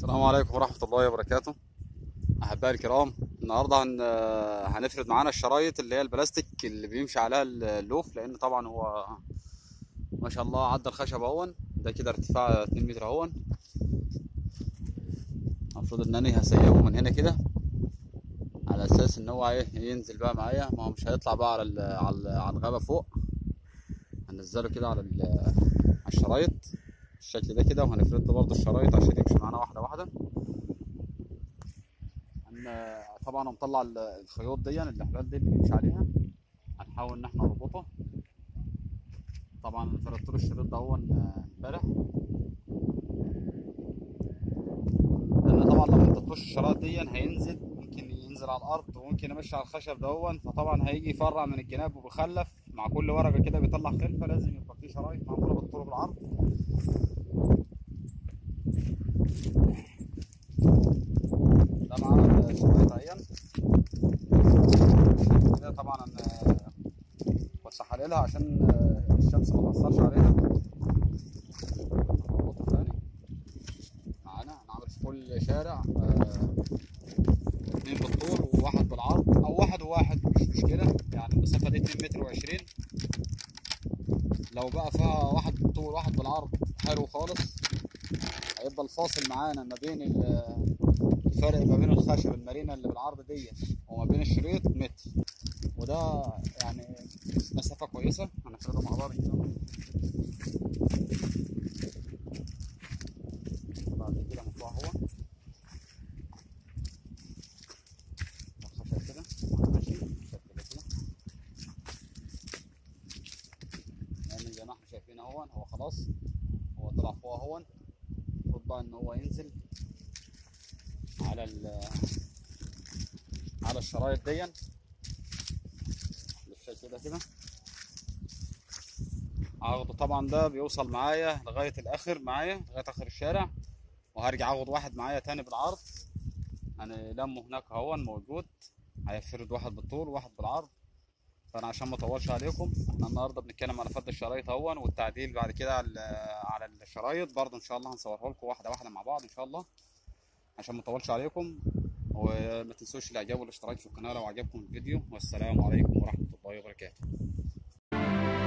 السلام عليكم ورحمة الله وبركاته أحبائي الكرام النهاردة هن... هنفرد معانا الشرايط اللي هي البلاستيك اللي بيمشي عليها اللوف لأن طبعا هو ما شاء الله عدى الخشب اهون ده كده ارتفاع 2 متر اهون المفروض ان انا هسيبه من هنا كده على اساس ان هو ايه ينزل بقى معايا ما هو مش هيطلع بقى على ال... على ال- على الغابة فوق هننزله كده على ال... على الشرايط بالشكل ده كده وهنفرد له برضه الشرايط عشان يمشي معانا واحدة واحدة هن- طبعا مطلع ال- الخيوط دي الاحبال دي اللي بيمشي عليها هنحاول ان احنا نربطها طبعا فردت له الشريط ده اهو امبارح لان طبعا لو ما حطيتلوش الشرايط دي هينزل ممكن ينزل على الارض وممكن يمشي على الخشب دهون فطبعا هيجي يفرع من الجناب وبيخلف مع كل ورقه كده بيطلع خلفه لازم يبقى فيه شرايط معموله بالطول بالعرض ده معانا الشرايط اهي كده طبعا أنا كنت هحللها عشان الشمس ما تاثرش عليها هربطها تاني معانا هنعمل في كل شارع آه، اتنين بالطول وواحد بالعرض او واحد وواحد مش مشكله يعني المسافه دي 2 متر و20 لو بقى فيها واحد بالطول وواحد بالعرض حلو خالص هيبقى الفاصل معانا ما بين ال- الفرق ما بين الخشب المارينا اللي بالعرض دي وما بين الشريط متر وده يعني مسافة كويسة هنفردها مع بعض كده بعد كده مطلع هو الخشب كده ماشي بالشكل ده كده لأن زي ما احنا شايفين اهون هو خلاص هو طلع فوق اهون المفروض بقى ان هو ينزل على ال على الشرايط دي بالشكل ده كده هاخده طبعا ده بيوصل معايا لغاية الآخر معايا لغاية آخر الشارع وهرجع اخد واحد معايا تاني بالعرض يعني لمه هناك اهون موجود هيفرد واحد بالطول وواحد بالعرض فانا عشان ما اطولش عليكم احنا النهارده بنتكلم على فرد الشرايط اهون والتعديل بعد كده على على الشرايط برضه ان شاء الله هنصورها لكم واحده واحده مع بعض ان شاء الله عشان ما اطولش عليكم وما تنسوش الاعجاب والاشتراك في القناه لو عجبكم الفيديو والسلام عليكم ورحمه الله وبركاته